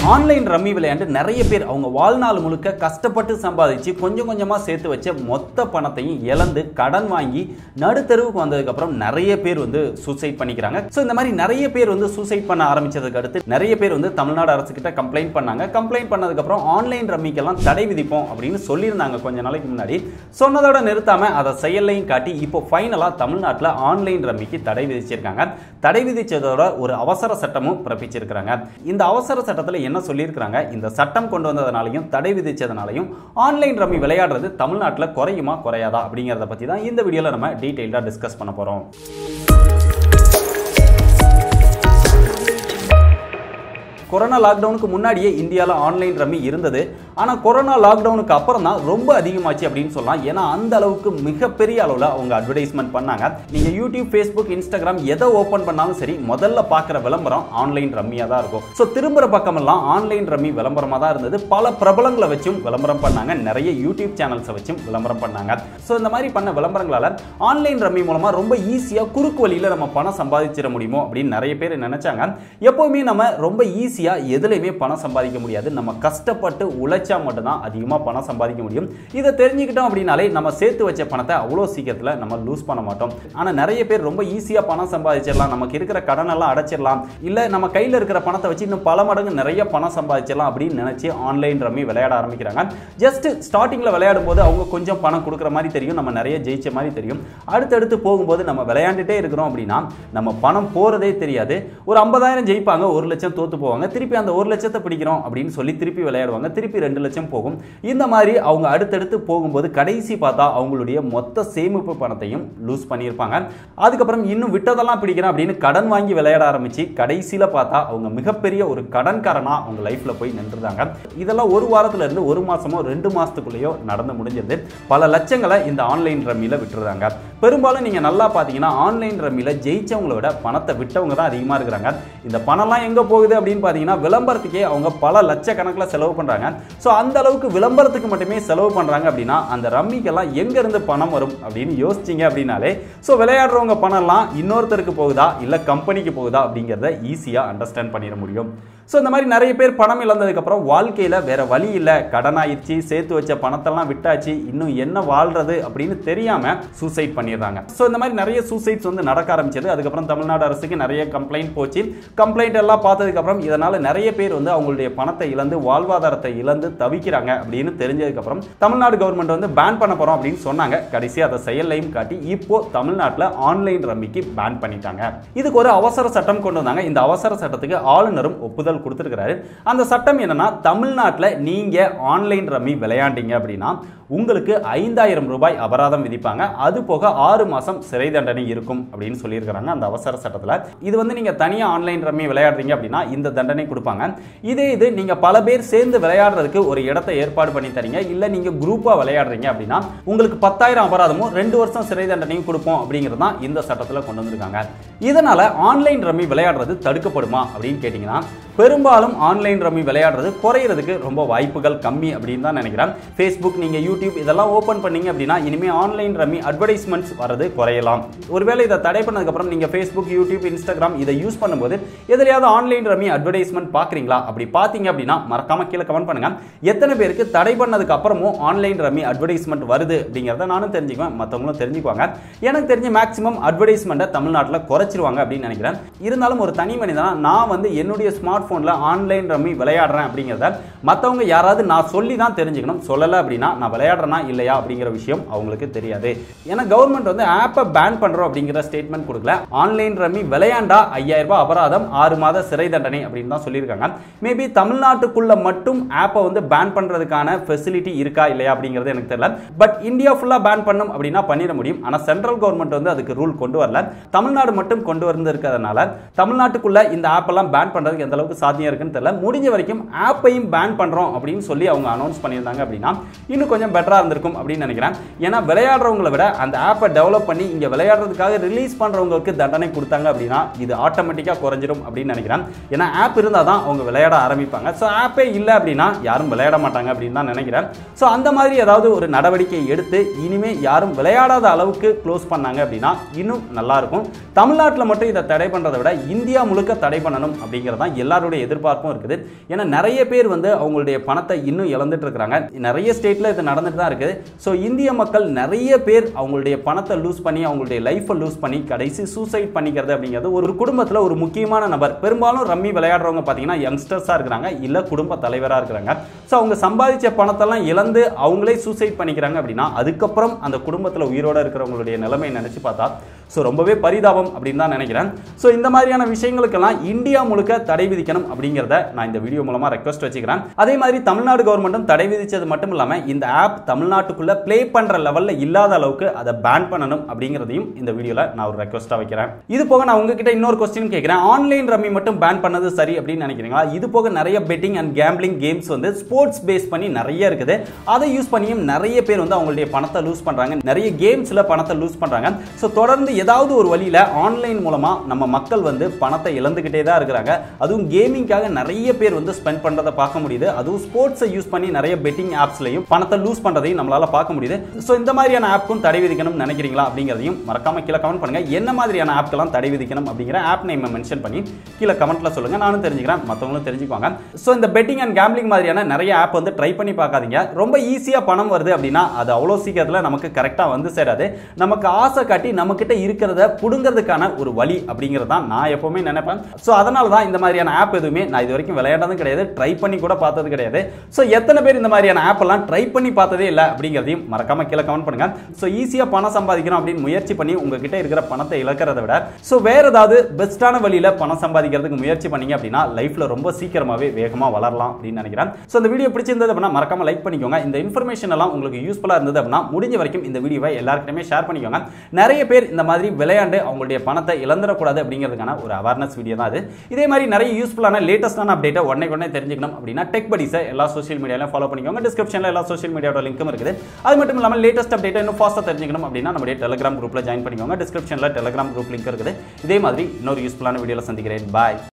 online rummy விளையாண்டு நிறைய பேர் அவங்க வாழ்நாள் முழுக்க கஷ்டப்பட்டு சம்பாதிச்சு கொஞ்சம் கொஞ்சமாக சேர்த்து வச்ச மொத்த பணத்தையும் இழந்து கடன் வாங்கி நடுத்தருவுக்கு வந்ததுக்கப்புறம் நிறைய பேர் வந்து சூசைட் பண்ணிக்கிறாங்க ஸோ இந்த மாதிரி நிறைய பேர் வந்து சூசைட் பண்ண ஆரம்பிச்சதுக்கு அடுத்து நிறைய பேர் வந்து தமிழ்நாடு அரசு கிட்ட கம்ப்ளைண்ட் பண்ணாங்க கம்ப்ளைண்ட் பண்ணதுக்கப்புறம் ஆன்லைன் ரம்மிக்கெல்லாம் தடை விதிப்போம் அப்படின்னு சொல்லியிருந்தாங்க கொஞ்ச நாளைக்கு முன்னாடி சொன்னதோட நிறுத்தாம அதை செயல்லையும் காட்டி இப்போ ஃபைனலாக தமிழ்நாட்டில் ஆன்லைன் ரம்மிக்கு தடை விதிச்சிருக்காங்க தடை விதிச்சதோட ஒரு அவசர சட்டமும் பிறப்பிச்சிருக்கிறாங்க இந்த அவசர சட்டத்தில் என்ன சொல்லியிருக்கிறாங்க இந்த சட்டம் கொண்டு வந்ததுனாலையும் தடை விதிச்சதுனாலையும் ஆன்லைன் ரம்மி விளையாடுறது தமிழ்நாட்டில் குறையுமா குறையாதா அப்படிங்கிறத பற்றி தான் இந்த வீடியோவில் நம்ம டீட்டெயிலாக டிஸ்கஸ் பண்ண போகிறோம் கொரோனா லாக்டவுனுக்கு முன்னாடியே இந்தியாவில் ஆன்லைன் ரம்மி இருந்தது ஆனால் கொரோனா லாக்டவுனுக்கு அப்புறம் தான் ரொம்ப அதிகமாச்சு அப்படின்னு சொல்லலாம் ஏன்னா அந்த அளவுக்கு மிகப்பெரிய அளவில் அவங்க அட்வர்டைஸ்மெண்ட் பண்ணாங்க நீங்கள் யூடியூப் ஃபேஸ்புக் இன்ஸ்டாகிராம் எதை ஓப்பன் பண்ணாலும் சரி முதல்ல பார்க்குற விளம்பரம் ஆன்லைன் ரம்மியாக தான் இருக்கும் ஸோ திரும்புகிற பக்கமெல்லாம் ஆன்லைன் ரம்மி விளம்பரமாக தான் இருந்தது பல பிரபலங்களை வச்சும் விளம்பரம் பண்ணாங்க நிறைய யூடியூப் சேனல்ஸை வச்சும் விளம்பரம் பண்ணாங்க ஸோ இந்த மாதிரி பண்ண விளம்பரங்களால் ஆன்லைன் ரம்மி மூலமாக ரொம்ப ஈஸியாக குறுக்கு வழியில் நம்ம பணம் சம்பாதிச்சிட முடியுமோ அப்படின்னு நிறைய பேர் நினைச்சாங்க எப்போவுமே நம்ம ரொம்ப ஈஸியாக எதுலையுமே பணம் சம்பாதிக்க முடியாது நம்ம கஷ்டப்பட்டு உழைச்சா மட்டும்தான் அதிகமாக பணம் சம்பாதிக்க முடியும் இதை தெரிஞ்சுக்கிட்டோம் அப்படின்னாலே நம்ம சேர்த்து வச்ச பணத்தை அவ்வளோ சீக்கிரத்தில் நம்ம லூஸ் பண்ண மாட்டோம் ஆனால் நிறைய பேர் ரொம்ப ஈஸியாக பணம் சம்பாதிச்சிடலாம் நமக்கு இருக்கிற கடனெல்லாம் அடைச்சிடலாம் இல்லை நம்ம கையில் இருக்கிற பணத்தை வச்சு இன்னும் பல மடங்கு நிறைய பணம் சம்பாதிச்சிடலாம் அப்படின்னு நினச்சி ஆன்லைன் ரம்மி விளையாட ஆரம்பிக்கிறாங்க ஜஸ்ட் ஸ்டார்டிங்கில் விளையாடும் போது அவங்க கொஞ்சம் பணம் கொடுக்குற மாதிரி தெரியும் நம்ம நிறைய ஜெயிச்ச மாதிரி தெரியும் அடுத்தடுத்து போகும்போது நம்ம விளையாண்டுட்டே இருக்கிறோம் அப்படின்னா நம்ம பணம் போகிறதே தெரியாது ஒரு ஐம்பதாயிரம் ஜெயிப்பாங்க ஒரு லட்சம் தோத்து போவாங்க திருப்பி அந்த ஒரு லட்சத்தை பிடிக்கிறோம் அப்படின்னு சொல்லி திருப்பி விளையாடுவாங்க திருப்பி ரெண்டு லட்சம் போகும் இந்த மாதிரி அவங்க அடுத்தடுத்து போகும்போது கடைசி பார்த்தா அவங்களுடைய மொத்த சேமிப்பு பணத்தையும் லூஸ் பண்ணியிருப்பாங்க அதுக்கப்புறம் இன்னும் விட்டதெல்லாம் பிடிக்கிறேன் அப்படின்னு கடன் வாங்கி விளையாட ஆரம்பிச்சு கடைசியில் பார்த்தா அவங்க மிகப்பெரிய ஒரு கடன்காரனா அவங்க லைஃப்ல போய் நின்றுதாங்க இதெல்லாம் ஒரு வாரத்துல இருந்து ஒரு மாசமோ ரெண்டு மாசத்துக்குள்ளேயோ நடந்து முடிஞ்சது பல லட்சங்களை இந்த ஆன்லைன் ரம்மியில விட்டுறாங்க பெரும்பாலும் நீங்க நல்லா பார்த்தீங்கன்னா ஆன்லைன் ரம்மியில ஜெயிச்சவங்கள விட பணத்தை விட்டவங்க தான் அதிகமா இருக்கிறாங்க இந்த பணம்லாம் எங்க போகுது அப்படின்னு பார்த்தீங்கன்னா விளம்பரத்துக்கே அவங்க பல லட்சக்கணக்கில் செலவு பண்றாங்க ஸோ அந்த அளவுக்கு விளம்பரத்துக்கு மட்டுமே செலவு பண்றாங்க அப்படின்னா அந்த ரம்மிக்கெல்லாம் எங்க இருந்து பணம் வரும் அப்படின்னு யோசிச்சிங்க அப்படின்னாலே ஸோ விளையாடுறவங்க பணம்லாம் இன்னொருத்தருக்கு போகுதா இல்லை கம்பெனிக்கு போகுதா அப்படிங்கிறத ஈஸியாக அண்டர்ஸ்டாண்ட் பண்ணிட முடியும் ஸோ இந்த மாதிரி நிறைய பேர் பணம் இழந்ததுக்கப்புறம் வாழ்க்கையில் வேற வழி இல்லை கடன் ஆயிடுச்சு சேர்த்து வச்ச பணத்தெல்லாம் விட்டாச்சு இன்னும் என்ன வாழ்றது அப்படின்னு தெரியாமல் சூசைட் பண்ணிடுறாங்க ஸோ இந்த மாதிரி நிறைய சூசைட்ஸ் வந்து நடக்க ஆரம்பிச்சது அதுக்கப்புறம் தமிழ்நாடு அரசுக்கு நிறைய கம்ப்ளைண்ட் போச்சு கம்ப்ளைண்ட் எல்லாம் பார்த்ததுக்கப்புறம் இதனால் நிறைய பேர் வந்து அவங்களுடைய பணத்தை இழந்து வாழ்வாதாரத்தை இழந்து தவிக்கிறாங்க அப்படின்னு தெரிஞ்சதுக்கப்புறம் தமிழ்நாடு கவர்மெண்ட் வந்து பேன் பண்ண போகிறோம் அப்படின்னு சொன்னாங்க கடைசி அதை செயல்லையும் காட்டி இப்போ தமிழ்நாட்டில் ஆன்லைன் ரம்மிக்கு பேன் பண்ணிட்டாங்க இதுக்கு ஒரு அவசர சட்டம் கொண்டு வந்தாங்க இந்த அவசர சட்டத்துக்கு ஆளுநரும் ஒப்புதல் கொடுத்துருக்கிறாரு அந்த சட்டம் என்னன்னா தமிழ்நாட்டில் நீங்க ஆன்லைன் ரம்மி விளையாண்டீங்க அப்படின்னா உங்களுக்கு ஐந்தாயிரம் ரூபாய் அபராதம் விதிப்பாங்க அது போக ஆறு மாசம் சிறை தண்டனை இருக்கும் அப்படின்னு சொல்லியிருக்கிறாங்க அந்த அவசர சட்டத்தில் இது வந்து நீங்க தனியா ஆன்லைன் ரம்மி விளையாடுறீங்க அப்படின்னா இந்த தண்டனை கொடுப்பாங்க இதே இது நீங்க பல பேர் சேர்ந்து விளையாடுறதுக்கு ஒரு இடத்தை ஏற்பாடு பண்ணி தரீங்க இல்ல நீங்க குரூப்பா விளையாடுறீங்க அப்படின்னா உங்களுக்கு பத்தாயிரம் அபராதமும் ரெண்டு வருஷம் சிறை தண்டனையும் கொடுப்போம் அப்படிங்கிறது தான் இந்த சட்டத்தில் கொண்டு வந்திருக்காங்க இதனால ஆன்லைன் ரம்மி விளையாடுறது தடுக்கப்படுமா அப்படின்னு கேட்டீங்கன்னா பெரும்பாலும் ஆன்லைன் ரம்மி விளையாடுறது குறையிறதுக்கு ரொம்ப வாய்ப்புகள் கம்மி அப்படின்னு தான் நினைக்கிறேன் ஃபேஸ்புக் நீங்க யூடியூப் இதெல்லாம் ஓப்பன் பண்ணீங்க அப்படின்னா இனிமே ஆன்லைன் ரம்மி அட்வர்டைஸ்மெண்ட்ஸ் வரது குறையலாம் ஒருவேளை இதை தடை பண்ணதுக்கப்புறம் நீங்க ஃபேஸ்புக் யூடியூப் இன்ஸ்டாகிராம் இதை யூஸ் பண்ணும்போது எதுலையாவது ஆன்லைன் ரம்மி அட்வர்டைஸ்மெண்ட் பார்க்குறீங்களா அப்படி பார்த்தீங்க அப்படின்னா மறக்காம கீழே கமெண்ட் பண்ணுங்க எத்தனை பேருக்கு தடை பண்ணதுக்கு அப்புறமும் ஆன்லைன் ரம்மி அட்வர்டைஸ்மெண்ட் வருது அப்படிங்கிறத நானும் தெரிஞ்சுக்குவேன் மற்றவங்களும் தெரிஞ்சுக்குவாங்க எனக்கு தெரிஞ்ச மேக்ஸிமம் அட்வர்டைஸ்மெண்ட்டை தமிழ்நாட்டில் குறைச்சிருவாங்க அப்படின்னு நினைக்கிறேன் இருந்தாலும் ஒரு தனி மனிதனா நான் வந்து என்னுடைய ஸ்மார்ட் ஃபோனில் ஆன்லைன் ரம்மி விளையாடுறேன் அப்படிங்கிறத மற்றவங்க யாராவது நான் சொல்லி தான் தெரிஞ்சுக்கணும் சொல்லலை அப்படின்னா நான் விளையாடுறேனா இல்லையா அப்படிங்கிற விஷயம் அவங்களுக்கு தெரியாது ஏன்னா கவர்மெண்ட் வந்து ஆப்பை பேன் பண்ணுறோம் அப்படிங்கிற ஸ்டேட்மெண்ட் கொடுக்கல ஆன்லைன் ரம்மி விளையாண்டா ஐயாயிரம் ரூபாய் அபராதம் ஆறு மாத சிறை தண்டனை அப்படின்னு தான் சொல்லியிருக்காங்க மேபி தமிழ்நாட்டுக்குள்ள மட்டும் ஆப்பை வந்து பேன் பண்ணுறதுக்கான ஃபெசிலிட்டி இருக்கா இல்லையா அப்படிங்கிறது எனக்கு தெரியல பட் இந்தியா ஃபுல்லாக பேன் பண்ணும் அப்படின்னா பண்ணிட முடியும் ஆனால் சென்ட்ரல் கவர்மெண்ட் வந்து அதுக்கு ரூல் கொண்டு வரல தமிழ்நாடு மட்டும் கொண்டு வந்திருக்கிறதுனால தமிழ்நாட்டுக்குள்ள இந்த ஆப் எல்லாம் பேன் பண்றதுக்கு எந்த அளவுக்கு சாத்தியம் இருக்குன்னு தெரியல முடிஞ்ச வரைக்கும் ஆப்பையும் பேன் பண்றோம் அப்படின்னு சொல்லி அவங்க அனௌன்ஸ் பண்ணியிருந்தாங்க அப்படின்னா இன்னும் கொஞ்சம் பெட்டரா இருந்திருக்கும் அப்படின்னு நினைக்கிறேன் ஏன்னா விளையாடுறவங்களை விட அந்த ஆப் ஆப்பை டெவலப் பண்ணி இங்கே விளையாடுறதுக்காக ரிலீஸ் பண்ணுறவங்களுக்கு தண்டனை கொடுத்தாங்க அப்படின்னா இது ஆட்டோமேட்டிக்காக குறைஞ்சிரும் அப்படின்னு நினைக்கிறேன் ஏன்னா ஆப் இருந்தால் தான் அவங்க விளையாட ஆரம்பிப்பாங்க ஸோ ஆப்பே இல்லை அப்படின்னா யாரும் விளையாட மாட்டாங்க அப்படின்னு தான் நினைக்கிறேன் ஸோ அந்த மாதிரி ஏதாவது ஒரு நடவடிக்கை எடுத்து இனிமே யாரும் விளையாடாத அளவுக்கு க்ளோஸ் பண்ணாங்க அப்படின்னா இன்னும் நல்லா இருக்கும் தமிழ்நாட்டில் மட்டும் இதை தடை பண்ணுறதை விட இந்தியா முழுக்க தடை பண்ணணும் அப்படிங்கிறது தான் எல்லாருடைய எதிர்பார்ப்பும் இருக்குது ஏன்னா நிறைய பேர் வந்து அவங்களுடைய பணத்தை இன்னும் இழந்துட்டு இருக்கிறாங்க நிறைய ஸ்டேட்டில் இது நடந்துட்டு தான் இருக்குது ஸோ இந்திய மக்கள் நிறைய பேர் அவங்களுடைய பணத்தை லூஸ் பண்ணி அவங்களுடைய லைஃப்பை லூஸ் பண்ணி கடைசி சூசைட் பண்ணிக்கிறது அப்படிங்கிறது ஒரு குடும்பத்தில் ஒரு முக்கியமான நபர் பெரும்பாலும் ரம்மி விளையாடுறவங்க பார்த்தீங்கன்னா யங்ஸ்டர்ஸாக இருக்கிறாங்க இல்லை குடும்ப தலைவராக இருக்கிறாங்க ஸோ அவங்க சம்பாதிச்ச பணத்தெல்லாம் இழந்து அவங்களே சூசைட் பண்ணிக்கிறாங்க அப்படின்னா அதுக்கப்புறம் அந்த குடும்பத்தில் உயிரோட இருக்கிறவங்களுடைய நிலைமை நினச்சி பார்த்தா ஸோ ரொம்பவே பரிதாபம் அப்படின்னு தான் நினைக்கிறேன் ஸோ இந்த மாதிரியான விஷயங்களுக்கெல்லாம் இந்தியா முழுக்க தடை விதிக்கணும் அப்படிங்கிறத நான் இந்த வீடியோ மூலமாக ரெக்வஸ்ட் வச்சுக்கிறேன் அதே மாதிரி தமிழ்நாடு கவர்மெண்ட்டும் தடை விதிச்சது மட்டும் இல்லாமல் இந்த ஆப் தமிழ்நாட்டுக்குள்ள ப்ளே பண்ணுற லெவலில் இல்லாத அளவுக்கு அதை பேன் பண்ணணும் அப்படிங்கிறதையும் இந்த வீடியோவில் நான் ஒரு ரெக்வஸ்ட்டாக வைக்கிறேன் இது போக நான் உங்ககிட்ட இன்னொரு கொஸ்டின் கேட்குறேன் ஆன்லைன் ரம்மி மட்டும் பேன் பண்ணது சரி அப்படின்னு நினைக்கிறீங்களா இது போக நிறைய பெட்டிங் அண்ட் கேம்பிளிங் கேம்ஸ் வந்து ஸ்போர்ட்ஸ் பேஸ் பண்ணி நிறைய இருக்குது அதை யூஸ் பண்ணியும் நிறைய பேர் வந்து அவங்களுடைய பணத்தை லூஸ் பண்ணுறாங்க நிறைய கேம்ஸில் பணத்தை லூஸ் பண்ணுறாங்க ஸோ தொடர்ந்து ஏதாவது ஒரு வழியில் ஆன்லைன் மூலமாக நம்ம மக்கள் வந்து பணத்தை இழந்துக்கிட்டே தான் இருக்கிறாங்க அதுவும் கேமிங்காக நிறைய பேர் வந்து ஸ்பெண்ட் பண்ணுறதை பார்க்க முடியுது அதுவும் ஸ்போர்ட்ஸை யூஸ் பண்ணி நிறைய பெட்டிங் ஆப்ஸ்லையும் பணத்தை லூஸ் பண்ணுறதையும் நம்மளால பார்க்க முடியுது ஸோ இந்த மாதிரியான ஆப்க்கும் தடை விதிக்கணும்னு நினைக்கிறீங்களா அப்படிங்கிறதையும் மறக்காம கீழே கமெண்ட் பண்ணுங்க என்ன மாதிரியான ஆப்க்கெல்லாம் தடை விதிக்கணும் அப்படிங்கிற ஆப் நேம் மென்ஷன் பண்ணி கீழே கமெண்ட்ல சொல்லுங்க நானும் தெரிஞ்சுக்கிறேன் மற்றவங்களும் தெரிஞ்சுக்குவாங்க ஸோ இந்த பெட்டிங் அண்ட் கேம்பிளிங் மாதிரியான நிறைய ஆப் வந்து ட்ரை பண்ணி பார்க்காதீங்க ரொம்ப ஈஸியாக பணம் வருது அப்படின்னா அது அவ்வளோ சீக்கிரத்தில் நமக்கு கரெக்டாக வந்து சேராது நமக்கு ஆசை காட்டி நம்மக்கிட்ட இருக்கிறத புடுங்கிறதுக்கான ஒரு வழி அப்படிங்கிறது தான் நான் எப்பவுமே நினைப்பேன் ஸோ அதனால தான் இந்த மாதிரியான ஆப் எதுவுமே நான் இது வரைக்கும் விளையாடுறதும் கிடையாது ட்ரை பண்ணி கூட பார்த்தது கிடையாது ஸோ எத்தனை பேர் இந்த மாதிரியான ஆப் எல்லாம் ட்ரை பண்ணி பார்த்ததே இல்லை அப்படிங்கிறதையும் மறக்காம கீழே கமெண்ட் பண்ணுங்க ஸோ ஈஸியாக பணம் சம்பாதிக்கணும் அப்படின்னு முயற்சி பண்ணி உங்ககிட்ட இருக்கிற பணத்தை இழக்கிறத விட ஸோ வேற ஏதாவது பெஸ்ட்டான வழியில் பணம் சம்பாதிக்கிறதுக்கு முயற்சி பண்ணீங்க அப்படின்னா லைஃப்ல ரொம்ப சீக்கிரமாகவே வேகமாக வளரலாம் அப்படின்னு நினைக்கிறேன் ஸோ இந்த வீடியோ பிடிச்சிருந்தது அப்படின்னா மறக்காம லைக் பண்ணிக்கோங்க இந்த இன்ஃபர்மேஷன் எல்லாம் உங்களுக்கு யூஸ்ஃபுல்லாக இருந்தது அப்படின்னா முடிஞ்ச வரைக்கும் இந்த வீடியோவை எல்லாருக்கிட்டையுமே ஷேர் பண்ணிக்கோங்க நிறைய பேர் இந்த மாதிரி விளையாண்டு அவங்களுடைய பணத்தை இழந்துடக்கூடாது அப்படிங்கிறதுக்கான ஒரு அவேர்னஸ் வீடியோ தான் அது இதே மாதிரி நிறைய யூஸ்ஃபுல்லான லேட்டஸ்டான அப்டேட்டை உடனே உடனே தெரிஞ்சுக்கணும் அப்படின்னா டெக் படிஸை எல்லா சோஷியல் மீடியாலையும் ஃபாலோ பண்ணிக்கோங்க டிஸ்கிரிப்ஷனில் எல்லா சோஷியல் மீடியாவோட லிங்க்கும் இருக்குது அது மட்டும் இல்லாமல் லேட்டஸ்ட் அப்டேட்டை இன்னும் ஃபாஸ்ட்டாக தெரிஞ்சுக்கணும் அப்படின்னா நம்முடைய டெலிகிராம் குரூப்பில் ஜாயின் பண்ணிக்கோங்க டிஸ்கிரிப்ஷனில் டெலிகிராம் குரூப் லிங்க் இருக்குது இதே மாதிரி இன்னொரு யூஸ்ஃபுல்லான வீடியோவில் சந்திக்கிறேன் பாய்